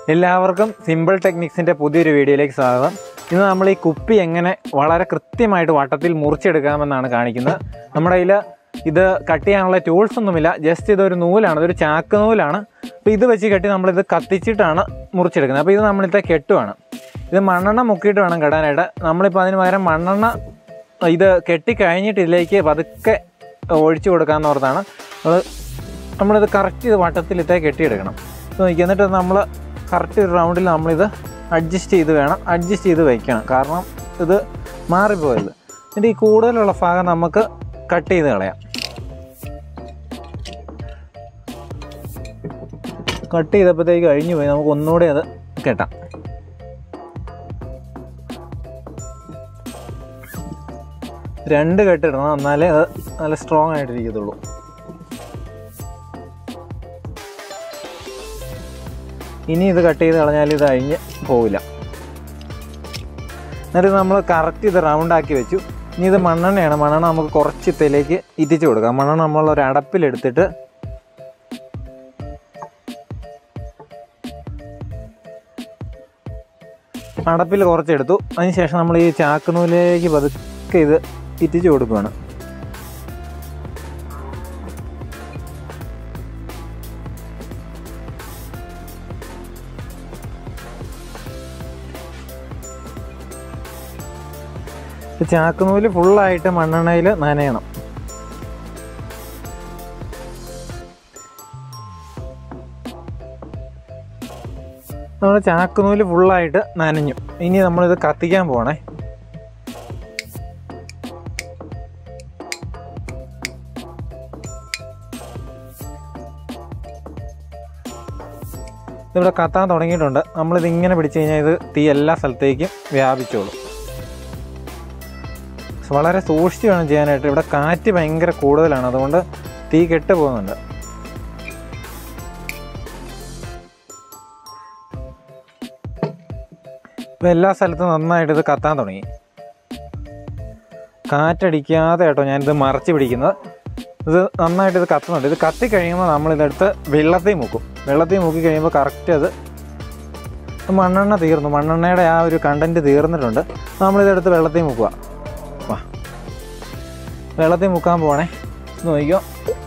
എല്ലാവർക്കും സിമ്പിൾ ടെക്നിക്സിൻ്റെ പുതിയൊരു വീഡിയോയിലേക്ക് സ്വാഗതം ഇന്ന് നമ്മൾ ഈ കുപ്പി എങ്ങനെ വളരെ കൃത്യമായിട്ട് വട്ടത്തിൽ മുറിച്ചെടുക്കാമെന്നാണ് കാണിക്കുന്നത് നമ്മുടെ കയ്യിൽ ഇത് കട്ട് ചെയ്യാനുള്ള ടൂൾസ് ഒന്നുമില്ല ജസ്റ്റ് ഇതൊരു നൂലാണ് ഇതൊരു ചാക്ക് നൂലാണ് അപ്പോൾ ഇത് വെച്ച് കെട്ടി നമ്മളിത് കത്തിച്ചിട്ടാണ് മുറിച്ചെടുക്കുന്നത് അപ്പോൾ ഇത് നമ്മളിത്തെ കെട്ടുവാണ് ഇത് മണ്ണെണ്ണ മുക്കിയിട്ട് വേണം കെടാനായിട്ട് നമ്മളിപ്പോൾ അതിന് പകരം മണ്ണെണ്ണ ഇത് കെട്ടി കഴിഞ്ഞിട്ട് ഇതിലേക്ക് പതുക്കെ ഒഴിച്ചു കൊടുക്കാമെന്ന് ഓർത്താണ് അത് നമ്മളിത് കറക്റ്റ് ഇത് വട്ടത്തിലിട്ടേ കെട്ടിയെടുക്കണം ഇത് നോക്കി എന്നിട്ട് നമ്മൾ കറക്റ്റ് ഒരു റൗണ്ടിൽ നമ്മളിത് അഡ്ജസ്റ്റ് ചെയ്ത് വേണം അഡ്ജസ്റ്റ് ചെയ്ത് വയ്ക്കണം കാരണം ഇത് മാറിപ്പോയത് എന്നിട്ട് ഈ കൂടുതലുള്ള ഭാഗം നമുക്ക് കട്ട് ചെയ്ത് കളയാം കട്ട് ചെയ്തപ്പോഴത്തേക്ക് കഴിഞ്ഞു പോയി നമുക്ക് ഒന്നുകൂടെ അത് കെട്ടാം രണ്ട് കെട്ടിടണം എന്നാലേ അത് നല്ല സ്ട്രോങ് ആയിട്ടിരിക്കത്തുള്ളൂ ഇനി ഇത് കട്ട് ചെയ്ത് കളഞ്ഞാൽ ഇത് അഴിഞ്ഞ് പോവില്ല എന്നിട്ട് നമ്മൾ കറക്റ്റ് ഇത് റൗണ്ട് ആക്കി വെച്ചു ഇനി ഇത് മണ്ണെണ്ണയാണ് മണ്ണെണ്ണ നമുക്ക് കുറച്ച് ഇതിലേക്ക് ഇറ്റിച്ച് കൊടുക്കാം മണ്ണെണ്ണ നമ്മൾ ഒരു അടപ്പിലെടുത്തിട്ട് അടപ്പിൽ കുറച്ചെടുത്തു അതിനുശേഷം നമ്മൾ ഈ ചാക്കുനൂലിലേക്ക് പതുക്കെ ഇത് ഇറ്റിച്ച് കൊടുക്കുകയാണ് ചാക്കുനൂല് ഫുള്ളായിട്ട് മണ്ണെണ്ണയിൽ നനയണം നമ്മുടെ ചാക്കുനൂല് ഫുള്ളായിട്ട് നനഞ്ഞു ഇനി നമ്മളിത് കത്തിക്കാൻ പോണേ ഇതിവിടെ കത്താൻ തുടങ്ങിയിട്ടുണ്ട് നമ്മളിത് ഇങ്ങനെ പിടിച്ചു കഴിഞ്ഞാൽ ഇത് തീ എല്ലാ സ്ഥലത്തേക്കും വ്യാപിച്ചോളും വളരെ സൂക്ഷിച്ച് വേണം ചെയ്യാനായിട്ട് ഇവിടെ കാറ്റ് ഭയങ്കര കൂടുതലാണ് അതുകൊണ്ട് തീ കെട്ട് പോകുന്നുണ്ട് ഇപ്പം എല്ലാ സ്ഥലത്തും നന്നായിട്ട് ഇത് കത്താൻ തുടങ്ങി കാറ്റടിക്കാതെ കേട്ടോ ഞാനിത് മറച്ച് പിടിക്കുന്നത് ഇത് നന്നായിട്ട് ഇത് കത്തുന്നുണ്ട് ഇത് കത്തി കഴിയുമ്പോൾ നമ്മളിതെടുത്ത് വെള്ളത്തിൽ മുക്കും വെള്ളത്തിൽ മുക്കി കഴിയുമ്പോൾ കറക്റ്റ് അത് മണ്ണെണ്ണ തീർന്നു മണ്ണെണ്ണയുടെ ആ ഒരു കണ്ടൻറ്റ് തീർന്നിട്ടുണ്ട് നമ്മളിതെടുത്ത് വെള്ളത്തിൽ മുക്കുക വാ വെള്ളത്തിൽ മുക്കാൻ പോണേ നോക്കിക്കോ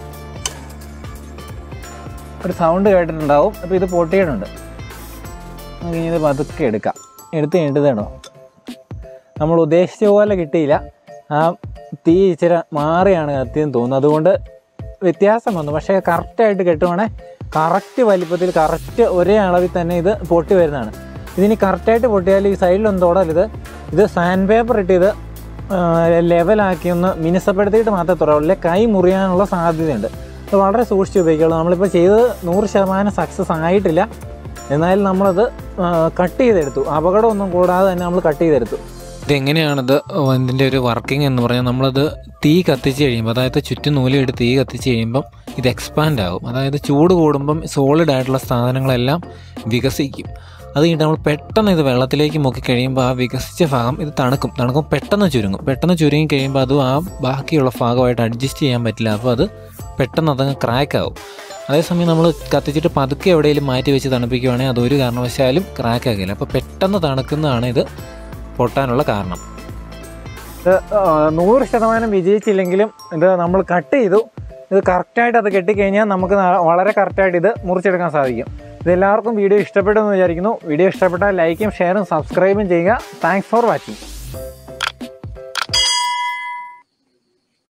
ഒരു സൗണ്ട് കേട്ടിട്ടുണ്ടാവും അപ്പോൾ ഇത് പൊട്ടിയിട്ടുണ്ട് നമുക്ക് ഇനി ഇത് പതുക്കെ എടുക്കാം എടുത്ത് കഴിഞ്ഞിട്ട് ഇതേണോ നമ്മൾ ഉദ്ദേശിച്ച പോലെ കിട്ടിയില്ല ആ തീ ഇച്ചിരി മാറിയാണ് കത്തിയെന്ന് തോന്നുന്നു അതുകൊണ്ട് വ്യത്യാസം വന്നു പക്ഷേ കറക്റ്റായിട്ട് കെട്ടുവാണേ കറക്റ്റ് വലിപ്പത്തിൽ കറക്റ്റ് ഒരേ അളവിൽ തന്നെ ഇത് പൊട്ടി വരുന്നതാണ് ഇതിന് കറക്റ്റായിട്ട് പൊട്ടിയാൽ ഈ സൈഡിലൊന്നും തൊടരുത് ഇത് സാൻഡ് പേപ്പർ ഇട്ട് ഇത് ലെവലാക്കി ഒന്ന് മിനുസപ്പെടുത്തിയിട്ട് മാത്രമേ തുറവുള്ളൂ കൈ മുറിയാനുള്ള സാധ്യതയുണ്ട് അത് വളരെ സൂക്ഷിച്ച് ഉപയോഗിക്കുള്ളൂ നമ്മളിപ്പോൾ ചെയ്തത് നൂറ് ശതമാനം സക്സസ് ആയിട്ടില്ല എന്നാലും നമ്മളത് കട്ട് ചെയ്തെടുത്തു അപകടമൊന്നും കൂടാതെ തന്നെ നമ്മൾ കട്ട് ചെയ്തെടുത്തു ഇതെങ്ങനെയാണിത് ഇതിൻ്റെ ഒരു വർക്കിംഗ് എന്ന് പറഞ്ഞാൽ നമ്മളത് തീ കത്തിച്ച് കഴിയുമ്പോൾ അതായത് ചുറ്റും നൂലെടുത്ത് തീ കത്തിച്ച് കഴിയുമ്പം ഇത് എക്സ്പാൻഡ് ആകും അതായത് ചൂട് കൂടുമ്പം സോളിഡ് ആയിട്ടുള്ള സാധനങ്ങളെല്ലാം വികസിക്കും അത് കഴിഞ്ഞിട്ട് നമ്മൾ പെട്ടെന്ന് ഇത് വെള്ളത്തിലേക്ക് മുക്കി കഴിയുമ്പോൾ ആ വികസിച്ച ഭാഗം ഇത് തണുക്കും തണുക്കും പെട്ടെന്ന് ചുരുങ്ങും പെട്ടെന്ന് ചുരുങ്ങി കഴിയുമ്പോൾ അതും ആ ബാക്കിയുള്ള ഭാഗമായിട്ട് അഡ്ജസ്റ്റ് ചെയ്യാൻ പറ്റില്ല അപ്പോൾ അത് പെട്ടെന്ന് അതങ്ങ് ക്രാക്ക് ആവും അതേസമയം നമ്മൾ കത്തിച്ചിട്ട് പതുക്കെ എവിടെയെങ്കിലും മാറ്റി വെച്ച് തണുപ്പിക്കുകയാണെങ്കിൽ അതൊരു കാരണവശാലും ക്രാക്ക് ആകില്ല അപ്പോൾ പെട്ടെന്ന് തണുക്കുന്നതാണ് ഇത് പൊട്ടാനുള്ള കാരണം ഇത് നൂറ് ശതമാനം വിജയിച്ചില്ലെങ്കിലും ഇത് നമ്മൾ കട്ട് ചെയ്തു ഇത് കറക്റ്റായിട്ട് അത് കെട്ടിക്കഴിഞ്ഞാൽ നമുക്ക് ന- വളരെ കറക്റ്റായിട്ട് ഇത് മുറിച്ചെടുക്കാൻ സാധിക്കും ഇത് എല്ലാവർക്കും വീഡിയോ ഇഷ്ടപ്പെട്ടെന്ന് വിചാരിക്കുന്നു വീഡിയോ ഇഷ്ടപ്പെട്ടാൽ ലൈക്കും ഷെയറും സബ്സ്ക്രൈബും ചെയ്യുക താങ്ക്സ് ഫോർ വാച്ചിങ്